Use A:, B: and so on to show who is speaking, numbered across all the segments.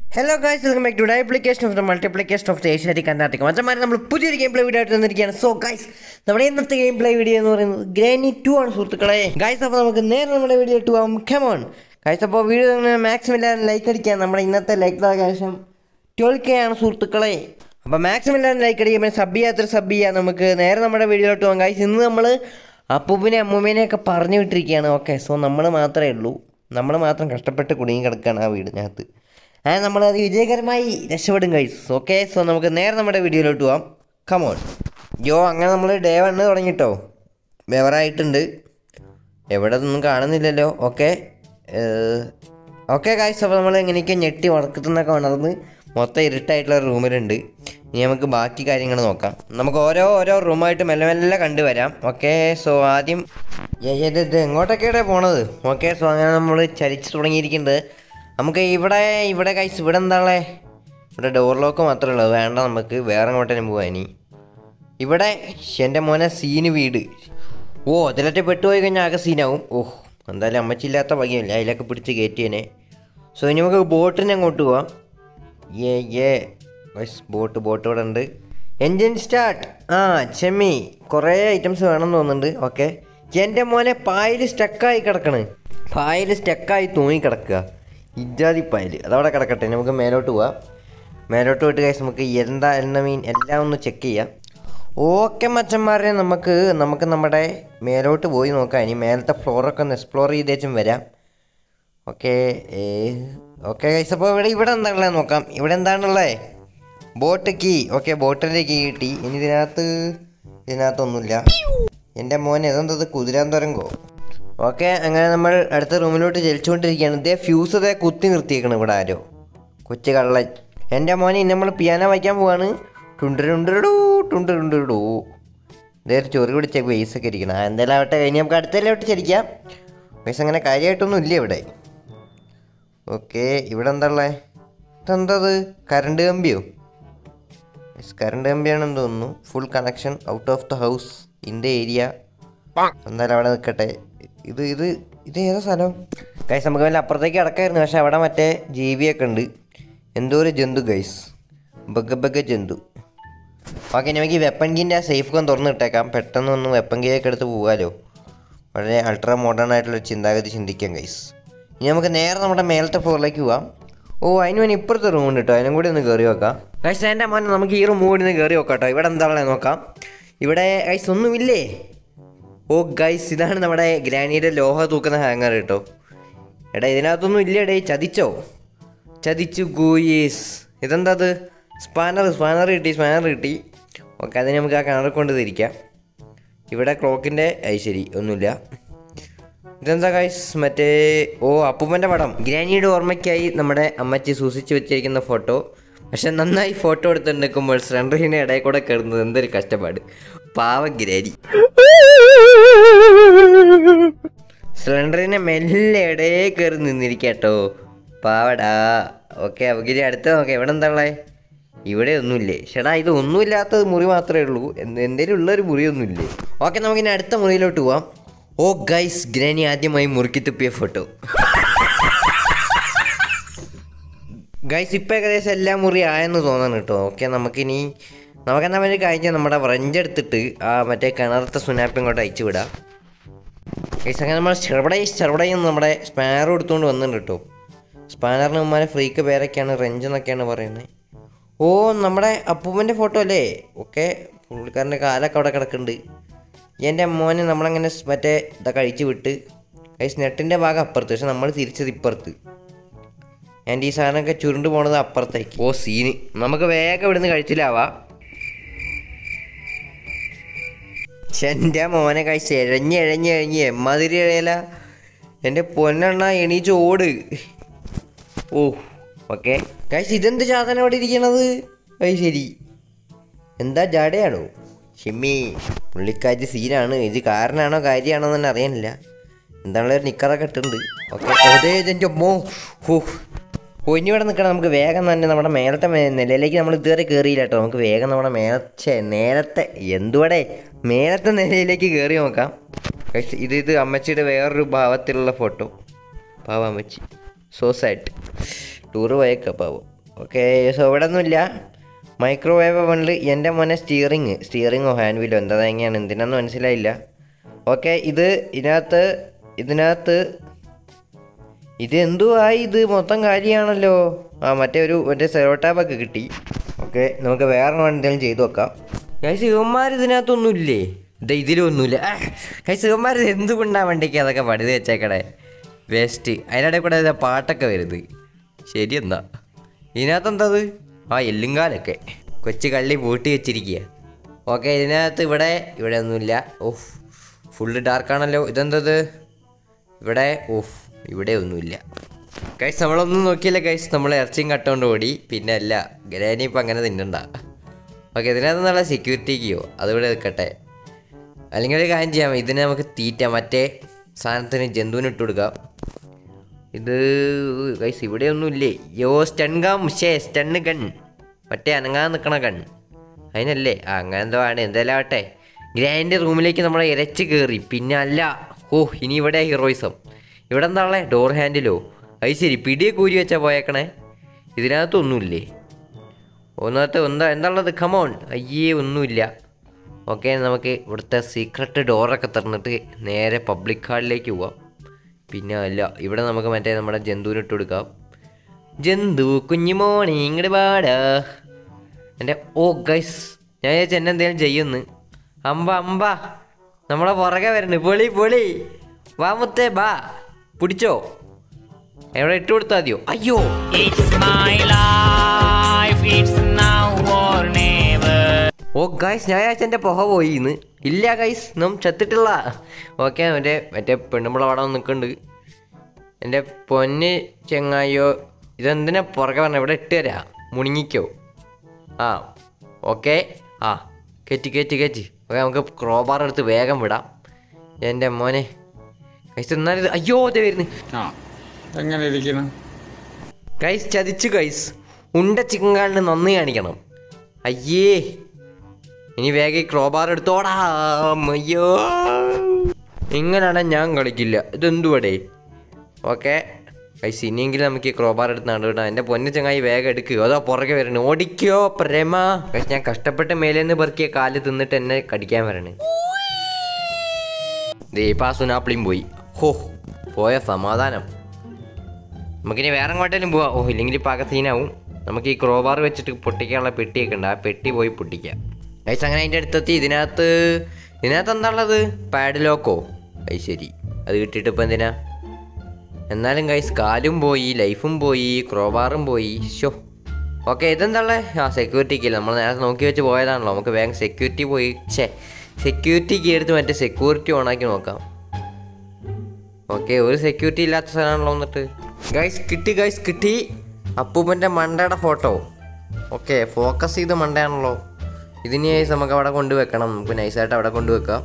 A: Hello guys welcome back to duplication of the multiplication of the Asiatic Karnataka മച്ചന്മാരെ നമ്മൾ പുതിയൊരു game play video ആയിട്ട് വന്നിരിക്കുകയാണ് സോ ഗൈസ് നമ്മുടെ ഇന്നത്തെ ഗെയിം പ്ലേ വീഡിയോ എന്ന് പറയുന്നത് ഗ്രാനി ടു ആണ് സുഹൃത്തുക്കളെ ഗൈസ് അപ്പോൾ നമുക്ക് നേരെ നമ്മുടെ വീഡിയോ ടു ആവും കമോൺ ഗൈസ് അപ്പോൾ വീഡിയോ മാക്സിമം എല്ലാവരും ലൈക്ക് അടിക്കാൻ നമ്മുടെ ഇന്നത്തെ ലൈക്ക് ആകാശം ട്വൽവ് കെ ആണ് സുഹൃത്തുക്കളെ അപ്പോൾ മാക്സിമം എല്ലാവരും ലൈക്ക് അടിക്കുമ്പോൾ സബ് ചെയ്യാത്തൊരു സബ് ചെയ്യാം നമുക്ക് നേരെ നമ്മുടെ വീഡിയോയിലോട്ട് പോകാം ഗൈസ് ഇന്ന് നമ്മൾ അപ്പൂപ്പിനെ അമ്മൂമ്മേനെയൊക്കെ പറഞ്ഞു വിട്ടിരിക്കുകയാണ് ഓക്കെ സോ നമ്മൾ മാത്രമേ ഉള്ളൂ നമ്മൾ മാത്രം കഷ്ടപ്പെട്ട് കുടുങ്ങി കിടക്കുകയാണ് ആ വീടിനകത്ത് അങ്ങനെ നമ്മൾ അത് വിജയകരമായി രക്ഷപ്പെടും ഗൈസ് ഓക്കെ സോ നമുക്ക് നേരെ നമ്മുടെ വീഡിയോയിലോട്ട് പോവാം കമോൺ യോ അങ്ങനെ നമ്മൾ ഡേ വണ്ണ് തുടങ്ങിട്ടോ ബെവറായിട്ടുണ്ട് എവിടെ ഒന്നും കാണുന്നില്ലല്ലോ ഓക്കെ ഓക്കെ ഗൈസ് അപ്പോൾ നമ്മൾ എങ്ങനെയൊക്കെ ഞെട്ടി ഉറക്കത്തുനിന്നൊക്കെ ഉണർന്ന് മൊത്തം ഇരുട്ടായിട്ടുള്ള റൂമിലുണ്ട് ഇനി നമുക്ക് ബാക്കി കാര്യങ്ങൾ നോക്കാം നമുക്ക് ഓരോ ഓരോ റൂമായിട്ട് മെല്ലെ മെല്ലെ കണ്ടുവരാം ഓക്കെ സോ ആദ്യം ഏ, ഏ, ഇത് ഇത് എങ്ങോട്ടൊക്കെയാണ് പോണത് ഓക്കെ സോ അങ്ങനെ നമ്മൾ ചലിച്ച് തുടങ്ങിയിരിക്കുന്നത് നമുക്ക് ഇവിടെ ഇവിടെ കൈസ് ഇവിടെ എന്താണേ ഇവിടെ ഡോർ ലോക്ക് മാത്രമേ ഉള്ളൂ വേണ്ട നമുക്ക് വേറെ എങ്ങോട്ടേലും പോവാൻ ഇനി ഇവിടെ എൻ്റെ മോനെ സീന് വീട് ഓ അതിലൊക്കെ പെട്ടുപോയി കഴിഞ്ഞാൽ ആകെ സീനാവും ഓഹ് എന്തായാലും അമ്മച്ചില്ലാത്ത വകയല്ലേ അതിലൊക്കെ പിടിച്ച് കയറ്റിയനെ സോ ഇനി നമുക്ക് ബോട്ടിന് അങ്ങോട്ട് പോവാം ഏ ഏ വൈസ് ബോട്ട് ബോട്ട് ഇവിടെ ഉണ്ട് എൻജിൻ സ്റ്റാർട്ട് ആ ചെമ്മി കുറേ ഐറ്റംസ് വേണമെന്ന് തോന്നുന്നുണ്ട് ഓക്കെ എൻ്റെ മോനെ പായൽ സ്റ്റക്കായി കിടക്കണ് പായൽ സ്റ്റക്കായി തൂങ്ങി കിടക്കുക ഇജാതി പായൽ അതവിടെ കിടക്കട്ടെ നമുക്ക് മേലോട്ട് പോവാം മേലോട്ട് പോയിട്ട് കഴിച്ച് നമുക്ക് എന്താ എണ്ണ മീൻ എല്ലാം ഒന്ന് ചെക്ക് ചെയ്യാം ഓക്കെ മച്ചന്മാരെ നമുക്ക് നമുക്ക് നമ്മുടെ മേലോട്ട് പോയി നോക്കാം ഇനി മേലത്തെ ഫ്ലോറൊക്കെ ഒന്ന് എക്സ്പ്ലോർ ചെയ്തേച്ചും വരാം ഓക്കെ ഓക്കെ ഗൈസ് അപ്പോൾ ഇവിടെ ഇവിടെ എന്താണുള്ളത് നോക്കാം ഇവിടെ എന്താണുള്ളത് ബോട്ട് കീ ഓക്കെ ബോട്ടിൻ്റെ കീ കിട്ടി ഇനി ഇതിനകത്ത് ഇതിനകത്തൊന്നുമില്ല എൻ്റെ മോൻ ഇതെന്തത് കുതിരാന്തരങ്കോ ഓക്കെ അങ്ങനെ നമ്മൾ അടുത്ത റൂമിലോട്ട് ചലിച്ചുകൊണ്ടിരിക്കുകയാണ് ഇതേ ഫ്യൂസ് ഇതേ കുത്തി നിർത്തിയേക്കണം ഇവിടെ ആരോ കൊച്ചു കള്ളൻ എൻ്റെ മോനെ ഇന്ന് നമ്മൾ പിയാനോ വായിക്കാൻ പോവാണ് ടുണ്ടു ടുണ്ടു ഇതേ ഒരു ചൊറി പിടിച്ച ബേസ് ഒക്കെ ഇരിക്കണം ആ, എന്തായാലും ആവട്ടെ കഴിഞ്ഞ് നമുക്ക് അടുത്തല്ലോട്ട് ചലിക്കാം ബേസ് അങ്ങനെ കാര്യമായിട്ടൊന്നും ഇല്ല ഇവിടെ ഓക്കെ ഇവിടെ എന്താ ഉള്ളത് ഇതെന്തത് കറണ്ട് കമ്പിയോ യെസ് കറണ്ട് കമ്പിയാണെന്ന് തോന്നുന്നു full connection out of the house in the area എന്തായാലും അവിടെ നിൽക്കട്ടെ ഇത് ഇത് ഇത് ഏതാ സ്ഥലം ഗൈസ് നമുക്ക് വല്ല അപ്പുറത്തേക്ക് കിടക്കായിരുന്നു പക്ഷെ അവിടെ മറ്റേ ജീവിയൊക്കെ ഉണ്ട് എന്തോ ഒരു ജന്തു ഗൈസ് ബഗ ബഗ ജന്തു ഓക്കെ നമുക്ക് ഈ വെപ്പൺ ഗീൻ്റെ ആ സേഫ് ഗൺ തുറന്ന് ഇട്ടേക്കാം പെട്ടെന്ന് ഒന്ന് വെപ്പൺ ഗീയൊക്കെ എടുത്ത് പോകാമല്ലോ വളരെ അൾട്രാ മോഡേൺ ആയിട്ടുള്ള ചിന്താഗതി ചിന്തിക്കാം ഗൈസ് ഇനി നമുക്ക് നേരെ നമ്മുടെ മേലത്തെ ഫ്ലോറിലേക്ക് പോവാം ഓ അതിന് വേണ്ടി ഇപ്പുറത്തെ റൂം ഉണ്ട് കേട്ടോ അതിനും കൂടി ഒന്ന് കയറി നോക്കാം ഗൈസ് എൻ്റെ മോനെ നമുക്ക് ഈ റൂം കൂടി ഒന്ന് കയറി നോക്കാം കേട്ടോ ഇവിടെ എന്താണെന്ന് നോക്കാം ഇവിടെ ഗൈസ് ഒന്നുമില്ലേ ഓ ഗൈസ് ഇതാണ് നമ്മുടെ ഗ്രാനിയുടെ ലോഹ തൂക്കുന്ന ഹാങ്ങർ കേട്ടോ എടാ ഇതിനകത്തൊന്നും ഇല്ല എടേ ചതിച്ചോ ചതിച്ചു ഗൂയീസ് ഇതെന്താ അത് സ്പാനർ സ്പാനർ കിട്ടി സ്പാനർ കിട്ടി ഓക്കെ അതിന് നമുക്ക് ആ കിണർ കൊണ്ട് തിരിക്കാം ഇവിടെ ക്ലോക്കിൻ്റെ ശരി ഒന്നുമില്ല ഇതെന്താ ഗൈസ് മറ്റേ ഓ അപ്പൂപ്പൻ്റെ പടം ഗ്രാനിയുടെ ഓർമ്മയ്ക്കായി നമ്മുടെ അമ്മച്ചി സൂക്ഷിച്ചു വെച്ചിരിക്കുന്ന ഫോട്ടോ പക്ഷെ നന്നായി ഫോട്ടോ എടുത്ത് നിൽക്കുമ്പോൾ സ്ലണ്ടറിനെ ഇടയിൽ കൂടെ കയറുന്നത് എന്തൊരു കഷ്ടപ്പാട് പാവ ഗ്രാനി സിലിണ്ടറിനെ മെല്ലെ ഇടയെ കയറി നിന്നിരിക്കട്ടോ പാവടാ ഓക്കെ അവഗിരി അടുത്ത നോക്കാം എവിടെ എന്താ ഇവിടെ ഒന്നുമില്ലേ ചേട്ടാ ഇത് ഒന്നുമില്ലാത്തത് മുറി മാത്രമേ ഉള്ളൂ എന്ത് എന്തേലും ഉള്ളൊരു മുറിയൊന്നുമില്ലേ ഓക്കെ നമുക്കിനി അടുത്ത മുറിയിലോട്ട് പോവാം ഓ ഗൈസ് ഗ്രാനി ആദ്യമായി മുറുക്കി തുപ്പിയ ഫോട്ടോ ഗൈസ് ഇപ്പം ഏകദേശം എല്ലാ മുറി ആയെന്ന് തോന്നുന്നു കേട്ടോ ഓക്കെ നമുക്കിനി നമുക്കെന്നാ വേണ്ടി കഴിഞ്ഞാൽ നമ്മുടെ വ്രഞ്ച് എടുത്തിട്ട് ആ മറ്റേ കിണറത്തെ സുനാപ്പ് ഇങ്ങോട്ട് അയച്ചു വിടാം ഗൈസ് അങ്ങനെ നമ്മൾ ചെറുപടയും ചെറുപടയും നമ്മുടെ സ്പാനർ എടുത്തുകൊണ്ട് വന്നിട്ടുണ്ട് കേട്ടോ സ്പാനറിന് മുമ്പാനെ ഫ്രീക്ക് പേരൊക്കെയാണ് റെഞ്ച് എന്നൊക്കെയാണ് പറയുന്നത് ഓ നമ്മുടെ അപ്പൂപ്പൻ്റെ ഫോട്ടോ അല്ലേ ഓക്കെ പുള്ളിക്കാരൻ്റെ കാലൊക്കെ അവിടെ കിടക്കുന്നുണ്ട് എൻ്റെ മോനെ നമ്മളങ്ങനെ സ് മറ്റേ ഇതൊക്കെ അഴിച്ചു വിട്ട് ഗൈസ് നെട്ടിൻ്റെ ഭാഗം അപ്പുറത്ത് പക്ഷെ നമ്മൾ തിരിച്ചത് ഇപ്പുറത്ത് എൻ്റെ ഈ സാധനമൊക്കെ ചുരുണ്ട് പോണത് അപ്പുറത്തേക്ക് ഓ സീന് നമുക്ക് വേഗം ഇവിടുന്ന് കഴിച്ചില്ലാവാ എൻ്റെ മോനെ കഴിച്ച് എഴഞ്ഞ് എഴഞ്ഞ് എഴഞ്ഞ് എമ്മാതിരി എഴയല എൻ്റെ പൊന്നെണ്ണ എണീച്ച് ഓട് ഓ ഓക്കെ കഴിച്ച് ഇതെന്ത് സാധനം അവിടെ ഇരിക്കണത് അത് ശരി എന്താ ജാടയാണോ ഷിമ്മി പുള്ളിക്കാറ്റ് സീനാണ് ഇത് കാരനാണോ കാര്യമാണോ എന്ന് തന്നെ അറിയാനില്ല എന്താണുള്ള ഒരു നിക്കറൊക്കെ ഇട്ടുണ്ട് ഓക്കെ അതേ എൻ്റെ അമ്മോ ഹോ ഓ ഇനി ഇവിടെ നിൽക്കണം നമുക്ക് വേഗം തന്നെ നമ്മുടെ മേലത്തെ മേ- നിലയിലേക്ക് നമ്മൾ ഇതുവരെ കയറിയില്ല കേട്ടോ നമുക്ക് വേഗം നമ്മുടെ മേലത്തെ നേരത്തെ എന്തുവടെ മേലത്തെ നിലയിലേക്ക് കയറി നോക്കാം ഗയ്സ്, ഇത് ഇത് അമ്മച്ചിയുടെ വേറൊരു ഭാവത്തിലുള്ള ഫോട്ടോ പാവ അമ്മച്ചി സോ സാഡ് ടൂറ് പോയേക്ക പാവം ഓക്കെ സോ ഇവിടെ ഒന്നുമില്ല മൈക്രോവേവ് ഓവനിൽ എൻ്റെ മോനെ സ്റ്റിയറിങ് സ്റ്റിയറിങ്ങോ ഹാൻഡ് വീലോ എന്താ തേങ്ങയാണ് എന്തിനാന്ന് മനസ്സിലായില്ല ഓക്കെ ഇത് ഇതിനകത്ത് ഇതിനകത്ത് ഇത് എന്തുവായി ഇത് മൊത്തം കാര്യമാണല്ലോ ആ മറ്റേ ഒരു മറ്റേ സെറോട്ടാബൊക്കെ കിട്ടി ഓക്കെ നമുക്ക് വേറെ എന്തെങ്കിലും ചെയ്തു വെക്കാം കൈസ് ഇവന്മാർ ഇതിനകത്തൊന്നും ഇല്ലേ ഇത് ഇതിലൊന്നുമില്ല കൈസ് ഇവന്മാർ ഇത് എന്തുകൊണ്ടാണ് വണ്ടിക്ക് അതൊക്കെ പണിത് വെച്ചേക്കടേ വേസ്റ്റ് അതിനിടെ കൂടെ ഇതാ പാട്ടൊക്കെ വരുന്നത് ശരി എന്നാ ഇതിനകത്ത് എന്തത് ആ എല്ലുംകാലൊക്കെ കൊച്ചു കള്ളി പൂട്ടി വെച്ചിരിക്കുക ഓക്കെ ഇതിനകത്ത് ഇവിടെ ഇവിടെ ഒന്നുമില്ല ഓഹ് ഫുള്ള് ഡാർക്കാണല്ലോ ഇതെന്തത് ഇവിടെ ഓഫ് ഇവിടെ ഒന്നുമില്ല കൈസ് നമ്മളൊന്നും നോക്കിയില്ല കൈസ് നമ്മൾ ഇറച്ചിയും കട്ടുകൊണ്ട് ഓടി പിന്നെ അല്ല ഗ്രാനി ഇപ്പം അങ്ങനെ തിന്നണ്ട ഓക്കെ ഇതിനകത്ത് നല്ല സെക്യൂരിറ്റിക്കോ അതിവിടെ നിൽക്കട്ടെ അല്ലെങ്കിൽ ഒരു കാര്യം ചെയ്യാം ഇതിനെ നമുക്ക് തീറ്റ മറ്റേ സാധനത്തിന് ജന്തുവിന് ഇട്ട് കൊടുക്കാം ഇത് കൈസ് ഇവിടെ ഒന്നും ഇല്ലേ യോ സ്റ്റൺ ഗാം ഷേ സ്റ്റണ്ണ് ഗൺ മറ്റേ അനങ്ങാൻ നിൽക്കണ ഗൺ അതിനല്ലേ ആ അങ്ങനെ എന്തോ ആണ് എന്തായാലും ആവട്ടെ ഗ്രാൻഡ് റൂമിലേക്ക് നമ്മളെ ഇരച്ച് കയറി പിന്നെ അല്ല ഓ ഇനി ഇവിടെ ഹീറോയിസം ഇവിടെ എന്താ ഉള്ളത് ഡോർ ഹാൻഡിലോ അത് ശരി പിടിയെ കൂരി വെച്ചാ പോയേക്കണേ ഇതിനകത്തൊന്നുമില്ലേ ഒന്നത്തെ എന്താ എന്താ ഉള്ളത് കമോൺ അയ്യേ ഒന്നുമില്ല ഓക്കെ നമുക്ക് ഇവിടുത്തെ സീക്രട്ട് ഡോറൊക്കെ തുറന്നിട്ട് നേരെ പബ്ലിക് ഹാളിലേക്ക് പോവാം പിന്നെ അല്ല ഇവിടെ നമുക്ക് മറ്റേ നമ്മുടെ ജന്തുവിന് ഇട്ട് കൊടുക്കാം ജന്തു കുഞ്ഞുമോണി ഇങ്ങോട്ട് പാടാ എൻ്റെ ഓ ഗൈസ് ഞാൻ വിചാരിച്ചു എന്നെ എന്തെങ്കിലും ചെയ്യുന്നു അമ്പ അമ്പ നമ്മളെ പുറകെ വരണ് പൊളി പൊളി വാ മുത്തേ ബാ പിടിച്ചോ എവിടെ ഇട്ട് കൊടുത്താൽ മതിയോ അയ്യോ
B: It's my life, it's now or never.
A: Oh guys ഞാൻ വിചാരിച്ചു എൻ്റെ പുക പോയി ഇന്ന് ഇല്ല ഗൈസ് നാം ചത്തിട്ടില്ല ഓക്കെ മറ്റേ മറ്റേ പെണ്ണുമ്പള അവിടെ നിൽക്കുന്നുണ്ട് എൻ്റെ പൊന്ന് ചെങ്ങായോ ഇതെന്തിനാ പുറകെ പറഞ്ഞ ഇവിടെ ഇട്ട് തരാം മുണിങ്ങിക്കോ ആ ഓക്കെ ആ കയറ്റി കയറ്റി കയറ്റി ഓക്കെ നമുക്ക് ക്രോബാർ എടുത്ത് വേഗം വിടാം എൻ്റെ മോനെ ഗൈസ് എന്നാലും ഇത് അയ്യോ അതെ വരുന്നു
C: ആ എങ്ങനെ ഇരിക്കണം
A: ഗൈസ് ചതിച്ചു ഗൈസ് ഉണ്ട ചിക്കൻ കാലിന് നന്ദി കാണിക്കണം അയ്യേ ഇനി വേഗം ഈ ക്രോബാർ എടുത്തോടാ അയ്യോ ഇങ്ങനെയാണ് ഞാൻ കളിക്കില്ല ഇതെന്തുവടേ ഓക്കെ ഗൈസ് ഇനിയെങ്കിലും നമുക്ക് ഈ ക്രോബാർ എടുത്ത് നടുവിടാം എൻ്റെ പൊന്നു ചങ്ങായി വേഗം എടുക്കുക അതോ പുറകെ വരണേ ഓടിക്കോ പ്രേമ ഗൈസ് ഞാൻ കഷ്ടപ്പെട്ട് മേലേന്ന് പെറുക്കിയ കാല് തിന്നിട്ട് എന്നെ കടിക്കാൻ വരണേ ദീപാ സുനാപ്പിളിയും പോയി ഹോ പോയ സമാധാനം നമുക്കിനി വേറെ എങ്ങോട്ടേലും പോവാം ഓ ഇല്ലെങ്കിൽ പാക സീനാവും നമുക്ക് ഈ ക്രോബാർ വെച്ചിട്ട് പൊട്ടിക്കാനുള്ള പെട്ടിയൊക്കെ ഉണ്ട് ആ പെട്ടി പോയി പൊട്ടിക്കാം ഗൈസ് അങ്ങനെ അതിൻ്റെ അടുത്തെത്തി ഇതിനകത്ത് ഇതിനകത്ത് എന്താ ഉള്ളത് പാഡ് ലോക്കോ അത് ശരി അത് കിട്ടിയിട്ട് ഇപ്പം എന്തിനാ എന്നാലും ഗൈസ് കാലും പോയി ലൈഫും പോയി ക്രോബാറും പോയി ഷോ ഓക്കെ ഇതെന്താ ഉള്ളത് ആ സെക്യൂരിറ്റിക്ക് നമ്മൾ നേരത്തെ നോക്കി വെച്ച് പോയതാണല്ലോ നമുക്ക് വേഗം സെക്യൂരിറ്റി പോയി ഛേ സെക്യൂരിറ്റിക്ക് എടുത്ത് മറ്റേ സെക്യൂരിറ്റി ഓണാക്കി നോക്കാം ഓക്കെ ഒരു സെക്യൂരിറ്റി ഇല്ലാത്ത സ്ഥലമാണല്ലോ എന്നിട്ട് ഗൈസ് കിട്ടി ഗൈസ് കിട്ടി അപ്പൂപ്പൻ്റെ മണ്ടയുടെ ഫോട്ടോ ഓക്കെ ഫോക്കസ് ചെയ്ത് മണ്ടയാണല്ലോ ഇതിന് ഗൈസ് നമുക്ക് അവിടെ കൊണ്ടുവെക്കണം നമുക്ക് നൈസായിട്ട് അവിടെ കൊണ്ടുവെക്കാം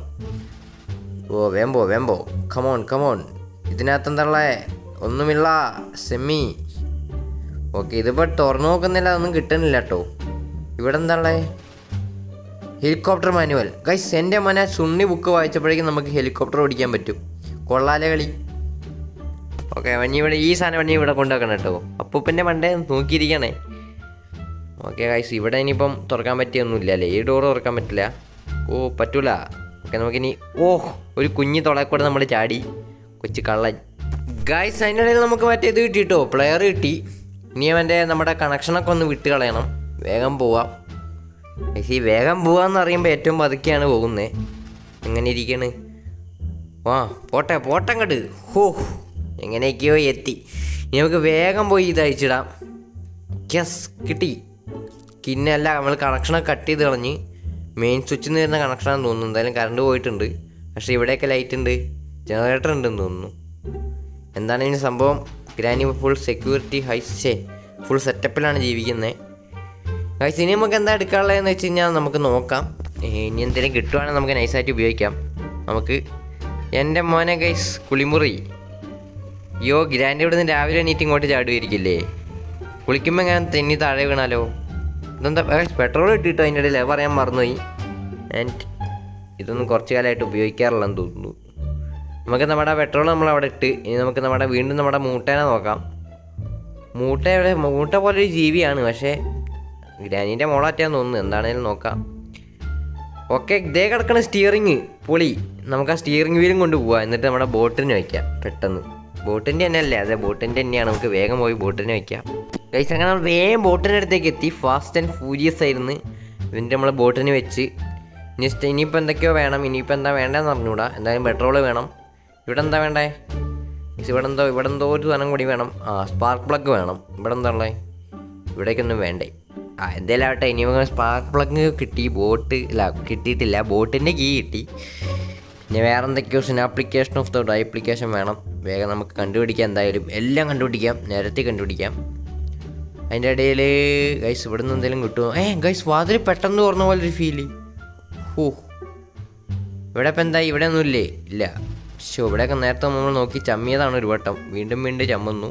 A: ഓ വേമ്പോ വേമ്പോ കമോൺ കമോൺ ഇതിനകത്ത് എന്താ ഒന്നുമില്ല സെമി ഓക്കെ ഇതിപ്പോൾ തുറന്നു നോക്കുന്നില്ല അതൊന്നും കിട്ടുന്നില്ല കേട്ടോ ഇവിടെ എന്താ ഹെലികോപ്റ്റർ മാനുവൽ ഗൈസ് എൻ്റെ മന സുണ്ണി ബുക്ക് വായിച്ചപ്പോഴേക്കും നമുക്ക് ഹെലികോപ്റ്റർ ഓടിക്കാൻ പറ്റും കൊള്ളാലെ കളി ഓക്കെ വഞ്ഞി ഇവിടെ ഈ സാധനം വഞ്ഞി ഇവിടെ കൊണ്ടുവെക്കണം കേട്ടോ അപ്പൂപ്പൻ്റെ മണ്ടേ നോക്കിയിരിക്കണേ ഓക്കെ ഗൈസ് ഇവിടെ ഇനിയിപ്പം തുറക്കാൻ പറ്റിയൊന്നുമില്ല അല്ലേ ഈ ഡോർ തുറക്കാൻ പറ്റില്ല ഓ പറ്റൂല ഓക്കെ നമുക്കിനി ഓ ഒരു കുഞ്ഞി തുളക്കൂടെ നമ്മൾ ചാടി കൊച്ചു കള്ളൻ ഗൈസ് അതിൻ്റെ ഇടയിൽ നമുക്ക് മറ്റേ ഇത് കിട്ടി കേട്ടോ പ്ലെയർ കിട്ടി ഇനി അവൻ്റെ നമ്മുടെ കണക്ഷനൊക്കെ ഒന്ന് വിട്ട് കളയണം വേഗം പോവാം ഗൈസ് ഈ വേഗം പോവാന്ന് അറിയുമ്പോൾ ഏറ്റവും പതുക്കെയാണ് പോകുന്നത് എങ്ങനെ ഇരിക്കണ് ആ പോട്ടെ പോട്ടെ അങ്ങോട്ട് ഹോ എങ്ങനെയൊക്കെയോ എത്തി ഇനി നമുക്ക് വേഗം പോയി ഇത് അയച്ചിടാം യെസ് കിട്ടി കിന്നല്ല നമ്മൾ കണക്ഷനൊക്കെ കട്ട് ചെയ്ത് കളഞ്ഞ് മെയിൻ സ്വിച്ചിൽ നിന്ന് വരുന്ന കണക്ഷനാണെന്ന് തോന്നുന്നു എന്തായാലും കറണ്ട് പോയിട്ടുണ്ട് പക്ഷേ ഇവിടെയൊക്കെ ലൈറ്റ് ഉണ്ട് ജനറേറ്റർ ഉണ്ടെന്ന് തോന്നുന്നു എന്താണ് ഇതിന് സംഭവം ഗ്രാനി ഫുൾ സെക്യൂരിറ്റി ഹൈസേ ഫുൾ സെറ്റപ്പിലാണ് ജീവിക്കുന്നത് ഗൈസ് ഇനി നമുക്ക് എന്താ എടുക്കാനുള്ളതെന്ന് വെച്ച് കഴിഞ്ഞാൽ നമുക്ക് നോക്കാം ഏ, ഇനി എന്തെങ്കിലും കിട്ടുവാണെങ്കിൽ നമുക്ക് നൈസായിട്ട് ഉപയോഗിക്കാം നമുക്ക് എൻ്റെ മോനെ ഗൈസ് കുളിമുറി യോ ഗ്രാൻഡ് ഇവിടെ നിന്ന് രാവിലെ എണീറ്റ് ഇങ്ങോട്ട് ചാടുമായിരിക്കില്ലേ കുളിക്കുമ്പോൾ ഞാൻ തെന്നി താഴെ വീണാലോ ഇതെന്താ പെട്രോൾ ഇട്ടിട്ടോ അതിൻ്റെ ഇടയിൽ അത് പറയാൻ മറന്നുപോയി ആൻഡ് ഇതൊന്നും കുറച്ച് കാലമായിട്ട് ഉപയോഗിക്കാറില്ലെന്ന് തോന്നുന്നു നമുക്ക് നമ്മുടെ പെട്രോൾ നമ്മൾ അവിടെ ഇട്ട് ഇനി നമുക്ക് നമ്മുടെ വീണ്ടും നമ്മുടെ മൂട്ടേനെ നോക്കാം മൂട്ട ഇവിടെ മൂട്ട പോലെ ഒരു ജീവിയാണ് പക്ഷേ ഗ്രാനീൻ്റെ മോളാറ്റാന്ന് തോന്നുന്നു എന്താണേലും നോക്കാം ഓക്കെ ഇതേ കിടക്കണ സ്റ്റിയറിങ് പൊളി നമുക്ക് ആ സ്റ്റിയറിംഗ് വീലും കൊണ്ട് പോവാം എന്നിട്ട് നമ്മുടെ ബോട്ടിന് വയ്ക്കാം പെട്ടെന്ന് ബോട്ടിൻ്റെ തന്നെ അല്ലേ അതെ ബോട്ടിൻ്റെ തന്നെയാണ് നമുക്ക് വേഗം പോയി ബോട്ടിന് വയ്ക്കാം ഗൈസ് അങ്ങനെ നമ്മൾ വേഗം ബോട്ടിൻ്റെ അടുത്തേക്ക് എത്തി ഫാസ്റ്റ് ആൻഡ് ഫ്യൂരിയസ് ആയിരുന്നു എന്നിട്ട് നമ്മൾ ബോട്ടിന് വെച്ച് നെക്സ്റ്റ് ഇനിയിപ്പോൾ എന്തൊക്കെയോ വേണം ഇനിയിപ്പോൾ എന്താ വേണ്ടതെന്ന് അറിഞ്ഞൂടാ എന്തായാലും പെട്രോൾ വേണം ഇവിടെ എന്താ വേണ്ടേ ഗൈസ് ഇവിടെ എന്തോ ഇവിടെ എന്തോ ഒരു സാധനം കൂടി വേണം ആ സ്പാർക്ക് പ്ലഗ് വേണം ഇവിടെ എന്താ ഉള്ളത് ഇവിടേക്കൊന്നും വേണ്ടേ ആ എന്തായാലും ആവട്ടെ ഇനി സ്പാർക്ക് പ്ലഗ് കിട്ടി ബോട്ട് ഇല്ല കിട്ടിയിട്ടില്ല ബോട്ടിൻ്റെ കീ കിട്ടി പിന്നെ വേറെ എന്തൊക്കെയോ സിൻ ആപ്ലിക്കേഷൻ ഓഫ് ദ ആപ്ലിക്കേഷൻ വേണം വേഗം നമുക്ക് കണ്ടുപിടിക്കാം എന്തായാലും എല്ലാം കണ്ടുപിടിക്കാം നിരത്തി കണ്ടുപിടിക്കാം അതിൻ്റെ ഇടയിൽ ഗൈസ് ഇവിടെ നിന്ന് എന്തെങ്കിലും കിട്ടുമോ ഏ ഗൈസ് വാതിൽ പെട്ടെന്ന് തുറന്ന പോലെ ഒരു ഫീല് ഓ ഇവിടെ ഇപ്പം എന്താ ഇവിടെ ഒന്നുമില്ലേ ഇല്ല പക്ഷേ ഇവിടെയൊക്കെ നേരത്തെ നമ്മൾ നോക്കി ചമ്മിയതാണ് ഒരു വട്ടം വീണ്ടും വീണ്ടും ചമ്മുന്നു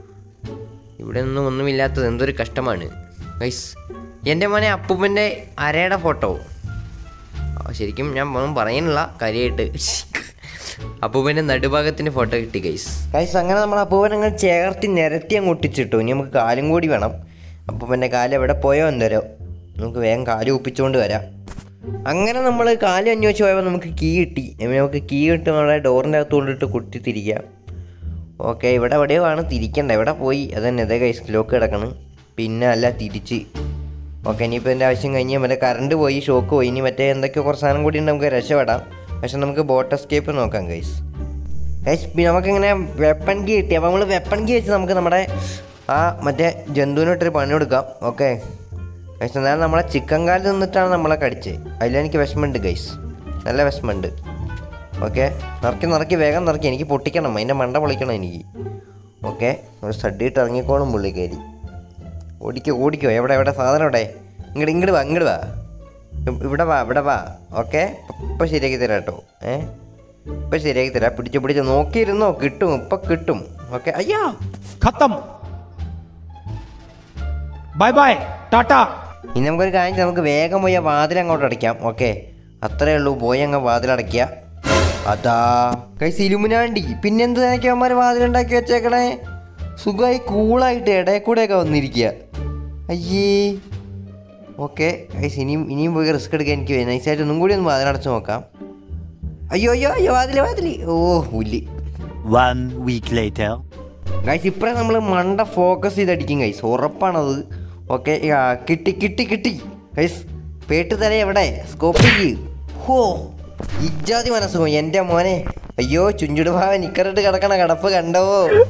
A: ഇവിടെ ഒന്നും ഒന്നുമില്ലാത്തത് എന്തൊരു കഷ്ടമാണ് ഗൈസ് എൻ്റെ മോനെ അപ്പൂപ്പൻ്റെ അരയുടെ ഫോട്ടോ ആ, ശരിക്കും ഞാൻ ഒന്നും പറയുന്നില്ല കാര്യമായിട്ട് അപ്പൂപ്പൻ്റെ നടുഭാഗത്തിൻ്റെ ഫോട്ടോ കിട്ടി ഗൈസ് ഗൈസ് അങ്ങനെ നമ്മൾ അപ്പൂപ്പൻ അങ്ങ് ചേർത്തി നിരത്തി അങ്ങ് ഒട്ടിച്ചിട്ടു ഇനി നമുക്ക് കാലും കൂടി വേണം അപ്പൂപ്പൻ്റെ കാല് എവിടെ പോയോ എന്തരോ നമുക്ക് വേഗം കാല് ഒപ്പിച്ചുകൊണ്ട് വരാം അങ്ങനെ നമ്മൾ കാല് അന്വേഷിച്ച് പോയപ്പോൾ നമുക്ക് കീ കിട്ടി ഇനി നമുക്ക് കീ കിട്ടി നമ്മളെ ഡോറിൻ്റെ അകത്ത് കൊണ്ടിട്ട് കുത്തി തിരിക്കാം ഓക്കെ ഇവിടെ എവിടെയോ ആണ് തിരിക്കണ്ട ഇവിടെ പോയി അതന്നെ അതേ കൈസ് ലോക്ക് കിടക്കണം പിന്നെ അല്ല തിരിച്ച് ഓക്കെ ഇനിയിപ്പോൾ എൻ്റെ ആവശ്യം കഴിഞ്ഞ് മറ്റേ കറണ്ട് പോയി ഷോക്ക് പോയി ഇനി മറ്റേ എന്തൊക്കെയോ കുറച്ച് സാധനം കൂടി ഉണ്ട് നമുക്ക് രക്ഷപ്പെടാം പക്ഷെ നമുക്ക് ബോട്ട് എസ്കേപ്പ് നോക്കാം ഗൈസ് ഗൈസ് പിന്നെ നമുക്കിങ്ങനെ വെപ്പൺ കീ കിട്ടി അപ്പോൾ നമ്മൾ വെപ്പൺ കീ വെച്ച് നമുക്ക് നമ്മുടെ ആ മറ്റേ ജന്തുവിനോട്ടൊരു പണി കൊടുക്കാം ഓക്കെ ഗൈസ് എന്നാലും നമ്മളെ ചിക്കൻ കാലിൽ നിന്നിട്ടാണ് നമ്മളെ കടിച്ചത് അതിലെനിക്ക് വിഷമമുണ്ട് ഗൈസ് നല്ല വിഷമമുണ്ട് ഓക്കെ നിറക്കി നിറക്കി വേഗം നിറക്കി എനിക്ക് പൊട്ടിക്കണം അതിൻ്റെ മണ്ട പൊളിക്കണം എനിക്ക് ഓക്കെ ഒരു സ്റ്റഡിയിട്ട് ഇറങ്ങിക്കോളും പുള്ളിക്കാരി ഓടിക്കോ ഓടിക്കോ എവിടെ എവിടെ സാധനം എവിടെ ഇങ്ങോട്ട് ഇങ്ങോട്ട് വാ ഇങ്ങോട്ട് വാ ഇ- ഇവിടെ വാ ഇവിടെ വാ ഓക്കെ ഇപ്പം ശരിയാക്കി തരാം കേട്ടോ ഏ ഇപ്പം ശരിയാക്കി തരാം പിടിച്ച് പിടിച്ച് നോക്കിയിരുന്നോ കിട്ടും ഇപ്പം കിട്ടും ഓക്കെ അയ്യോ
D: खत्म बाय बाय टाटा
A: ഇനി നമുക്കൊരു കാര്യം ചെയ്യാം, നമുക്ക് വേഗം പോയി ആ വാതിൽ അങ്ങോട്ട് അടയ്ക്കാം ഓക്കെ അത്രേ ഉള്ളൂ പോയി അങ്ങ് വാതിലടയ്ക്കുക അതാ കൈ സിലുമിനാണ്ടി പിന്നെന്ത് നനയ്ക്കന്മാർ വാതിലുണ്ടാക്കി വെച്ചേക്കണേ സുഖമായി കൂളായിട്ട് ഇടയിൽ കൂടെയൊക്കെ വന്നിരിക്കുക അയ്യേ ഓക്കെ കൈസ് ഇനിയും ഇനിയും പോയി റിസ്ക് എടുക്കാൻ എനിക്ക് നൈസായിട്ട് ഒന്നും കൂടി ഒന്ന് വാതിലടച്ച് നോക്കാം അയ്യോ അയ്യോ അയ്യോ വാതില് വാതില് ഓ പുല്ല്
E: One week later.
A: ഗൈസ് ഇപ്പഴേ നമ്മൾ മണ്ട ഫോക്കസ് ചെയ്തടിക്കും ഗൈസ് ഉറപ്പാണത് ഓക്കെ കിട്ടി കിട്ടി കിട്ടി ഗൈസ് പേട്ട് തല എവിടെ സ്കോപ്പ് ഹോ ഇജാതി മനസ്സും എൻ്റെ മോനെ അയ്യോ ചുഞ്ചുട് ഭാവൻ നിക്കറിട്ട് കിടക്കണ കിടപ്പ് കണ്ടോ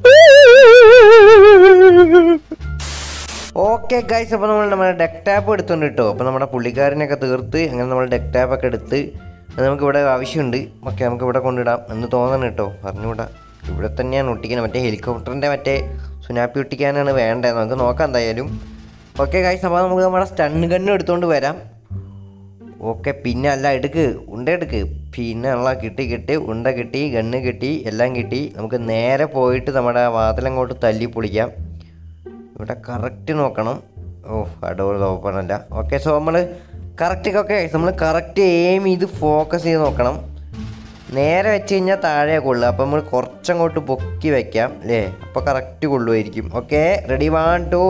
A: ഓക്കെ ഗൈസ് അപ്പോൾ നമ്മൾ നമ്മുടെ ഡെക്ക് ടാപ്പ് എടുത്തോണ്ട് കിട്ടോ അപ്പോൾ നമ്മുടെ പുള്ളിക്കാരനെയൊക്കെ തീർത്ത് അങ്ങനെ നമ്മൾ ഡെക്ക് ടാപ്പ് ഒക്കെ എടുത്ത് അത് നമുക്ക് ഇവിടെ ആവശ്യമുണ്ട് ഓക്കെ നമുക്ക് ഇവിടെ കൊണ്ടിടാം എന്ന് തോന്നണം കേട്ടോ അറിഞ്ഞുകൂടാ ഇവിടെ തന്നെയാണ് ഒട്ടിക്കുന്നത് മറ്റേ ഹെലികോപ്റ്ററിൻ്റെ മറ്റേ സുനാപ്പി ഒട്ടിക്കാനാണ് വേണ്ടത് നമുക്ക് നോക്കാം എന്തായാലും ഓക്കെ ഗൈസ് അപ്പോൾ നമുക്ക് നമ്മുടെ സ്റ്റണ്ണ് ഗണ്ണ് എടുത്തുകൊണ്ട് വരാം ഓക്കെ പിന്നെ അല്ല എടുക്ക് ഉണ്ട എടുക്ക് പിന്നെ ഉള്ള കിട്ടി കിട്ടി ഉണ്ട കിട്ടി ഗണ്ണ് കിട്ടി എല്ലാം കിട്ടി നമുക്ക് നേരെ പോയിട്ട് നമ്മുടെ വാതിലങ്ങോട്ട് തല്ലി പൊളിക്കാം ഇവിടെ കറക്റ്റ് നോക്കണം ഓ ആ ഡോർ ഓപ്പൺ അല്ല ഓക്കെ സോ നമ്മൾ കറക്റ്റ് ഒക്കെ നമ്മൾ കറക്റ്റ് എയിം ചെയ്ത് ഫോക്കസ് ചെയ്ത് നോക്കണം നേരെ വെച്ച് കഴിഞ്ഞാൽ താഴെ കൊള്ളുക അപ്പോൾ നമ്മൾ കുറച്ചങ്ങോട്ട് പൊക്കി വെക്കാം അല്ലേ അപ്പോൾ കറക്റ്റ് കൊള്ളുമായിരിക്കും ഓക്കെ റെഡി വാൺ ടു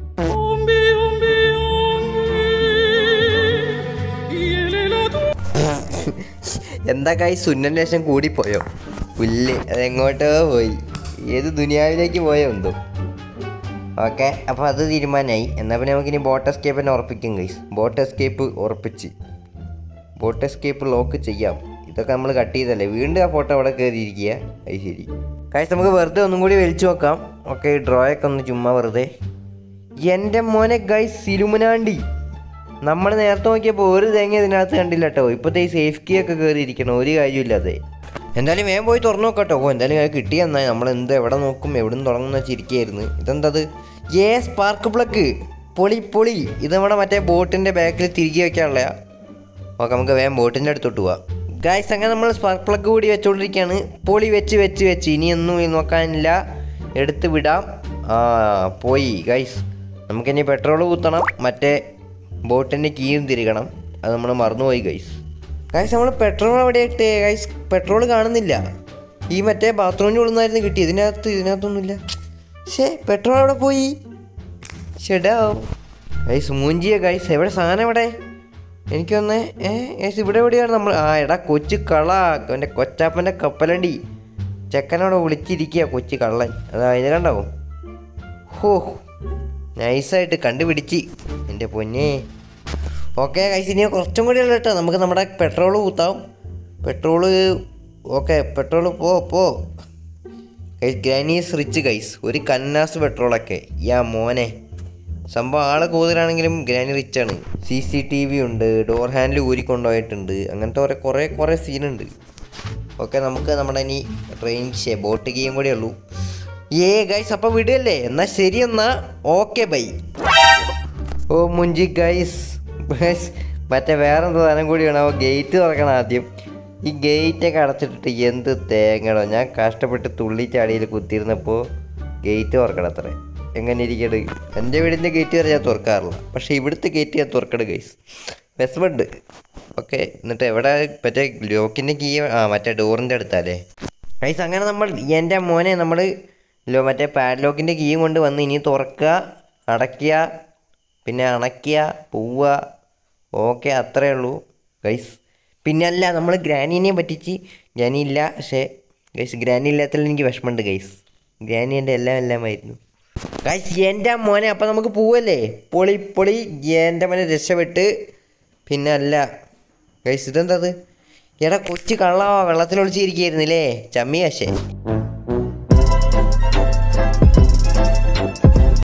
A: എന്താ കായി സുന്നൻ ലേശം കൂടിപ്പോയോ പുല്ല് അതെങ്ങോട്ടോ പോയി ഏത് ദുനിയാവിലേക്ക് പോയോ എന്തോ ഓക്കെ അപ്പോൾ അത് തീരുമാനമായി എന്നാൽ പിന്നെ നമുക്കിനി ബോട്ട് എസ്കേപ്പ് തന്നെ ഉറപ്പിക്കും ഗൈസ് ബോട്ട് എസ്കേപ്പ് ഉറപ്പിച്ച് ബോട്ട് എസ്കേപ്പ് ലോക്ക് ചെയ്യാം ഇതൊക്കെ നമ്മൾ കട്ട് ചെയ്തല്ലേ വീണ്ടും ആ ഫോട്ടോ അവിടെ കയറിയിരിക്കുക അത് ശരി ഗൈസ് നമുക്ക് വെറുതെ ഒന്നും കൂടി വലിച്ചു നോക്കാം ഓക്കെ ഡ്രോയൊക്കെ ഒന്ന് ചുമ്മാ വെറുതെ എൻ്റെ മോനെ ഗൈസ് സിലുമനാണ്ടി നമ്മൾ നേരത്തെ നോക്കിയപ്പോൾ ഒരു തേങ്ങ ഇതിനകത്ത് കണ്ടില്ല കേട്ടോ ഇപ്പോഴത്തെ ഈ സേഫ് കീ ഒക്കെ കയറിയിരിക്കണം ഒരു കാര്യമില്ലാതെ എന്തായാലും വേഗം പോയി തുറന്നു നോക്കട്ടോ ഓ എന്തായാലും അത് കിട്ടിയെന്നായി നമ്മൾ എന്ത് എവിടെ നോക്കും എവിടെ നിന്ന് തുടങ്ങുന്ന ചിരിക്കുകയായിരുന്നു ഇതെന്തത് ഏ സ്പാർക്ക് പ്ലഗ് പൊളി പൊളി ഇത് നമ്മുടെ മറ്റേ ബോട്ടിൻ്റെ ബാക്കിൽ തിരികെ വെക്കാനുള്ള ഓക്കെ നമുക്ക് വേഗം ബോട്ടിൻ്റെ അടുത്തോട്ട് പോവാം ഗായ്സ് അങ്ങനെ നമ്മൾ സ്പാർക്ക് പ്ലഗ് കൂടി വെച്ചുകൊണ്ടിരിക്കുകയാണ് പൊളി വെച്ച് വെച്ച് വെച്ച് ഇനിയൊന്നും ഇനി നോക്കാനില്ല എടുത്ത് വിടാം ആ പോയി ഗൈസ് നമുക്കിനി പെട്രോൾ കുത്തണം മറ്റേ ബോട്ടിൻ്റെ കീയും തിരികണം അത് നമ്മൾ മറന്നുപോയി ഗൈസ് ഗൈസ് നമ്മൾ പെട്രോൾ എവിടെ ഇട്ടേ ഗൈസ് പെട്രോൾ കാണുന്നില്ല ഈ മറ്റേ ബാത്റൂമിൻ്റെ ഉള്ളിൽ നിന്നായിരുന്നു കിട്ടി ഇതിനകത്ത് ഇതിനകത്തൊന്നുമില്ല ഷേ പെട്രോൾ അവിടെ പോയി ഷെടാ ഗൈസ് മൂഞ്ചിയ ഗൈസ് എവിടെ സാധനം എവിടെ എനിക്കൊന്ന് ഏ ഗൈസ് ഇവിടെ എവിടെയാണ് നമ്മൾ ആ എടാ കൊച്ചു കള അവൻ്റെ കൊച്ചാപ്പൻ്റെ കപ്പലണ്ടി ചെക്കനോട് വിളിച്ചിരിക്കുക കൊച്ചു കള്ളൻ അതാ ഇത് കണ്ടോ ഹോ നൈസായിട്ട് കണ്ടുപിടിച്ച് എൻ്റെ പൊന്നേ ഓക്കെ ഗൈസ് ഇനി കുറച്ചും കൂടി ഉള്ളു കേട്ടോ നമുക്ക് നമ്മുടെ പെട്രോൾ ഊത്താം പെട്രോള് ഓക്കെ പെട്രോൾ പോ പോ ഗൈസ് ഗ്രാനീസ് റിച്ച് ഗൈസ് ഒരു കന്നാസ് പെട്രോളൊക്കെ യാ മോനെ സംഭവം ആള് കൂടുതലാണെങ്കിലും ഗ്രാനി റിച്ച് ആണ് സി സി ടി വി ഉണ്ട് ഡോർ ഹാൻഡിൽ ഊരിക്കൊണ്ടുപോയിട്ടുണ്ട് അങ്ങനത്തെ കുറേ കുറേ കുറേ സീനുണ്ട് ഓക്കെ നമുക്ക് നമ്മുടെ ഇനി ട്രെയിൻ ഷേ ബോട്ട് ഗെയിം കൂടെ ഉള്ളൂ ഏ ഗൈസ് അപ്പോൾ വിടുകയല്ലേ എന്നാൽ ശരി എന്നാ ഓക്കെ ബൈ ഓ മുഞ്ചി ഗൈസ് ഗൈസ് മറ്റേ വേറെ എന്തോ സാധനം കൂടി വേണം അപ്പോൾ ഗേറ്റ് തുറക്കണം ആദ്യം ഈ ഗേറ്റൊക്കെ അടച്ചിട്ടിട്ട് എന്ത് തേങ്ങടോ ഞാൻ കഷ്ടപ്പെട്ട് തുള്ളി ചാടിയിൽ കുത്തിയിരുന്നപ്പോൾ ഗേറ്റ് തുറക്കണം അത്ര എങ്ങനെ ഇരിക്കട് എൻ്റെ വീടിൻ്റെ ഗേറ്റ് വരെ ഞാൻ തുറക്കാറില്ല പക്ഷേ ഇവിടുത്തെ ഗേറ്റ് ഞാൻ തുറക്കട് ഗൈസ് വിഷമുണ്ട് ഓക്കെ എന്നിട്ട് എവിടെ മറ്റേ ലോക്കിൻ്റെ കീ ആ മറ്റേ ഡോറിൻ്റെ അടുത്തല്ലേ ഗൈസ് അങ്ങനെ നമ്മൾ എൻ്റെ മോനെ നമ്മൾ ലോ മറ്റേ പാഡ്ലോക്കിൻ്റെ കീയും കൊണ്ട് വന്ന് ഇനി തുറക്കുക അടയ്ക്കുക പിന്നെ അണയ്ക്കുക പോവുക ഓക്കെ അത്രേ ഉള്ളൂ ഗൈസ് പിന്നെ അല്ല നമ്മൾ ഗ്രാനീനെ പറ്റിച്ച് ഗ്രാനി ഇല്ല പക്ഷേ ഗൈസ് ഗ്രാനി ഇല്ലാത്തതിൽ എനിക്ക് വിഷമമുണ്ട് ഗൈസ് ഗ്രാനി എൻ്റെ എല്ലാം എല്ലാമായിരുന്നു ഗൈസ് എൻ്റെ മോനെ അപ്പം നമുക്ക് പോവല്ലേ പൊളി പൊളി എൻ്റെ മോനെ രക്ഷപ്പെട്ട് പിന്നെ അല്ല ഗൈസ് ഇതെന്താ അത് എടാ കൊച്ചു കള്ളാ വെള്ളത്തിൽ ഒളിച്ചിരിക്കുകയായിരുന്നില്ലേ ചമ്മി പക്ഷേ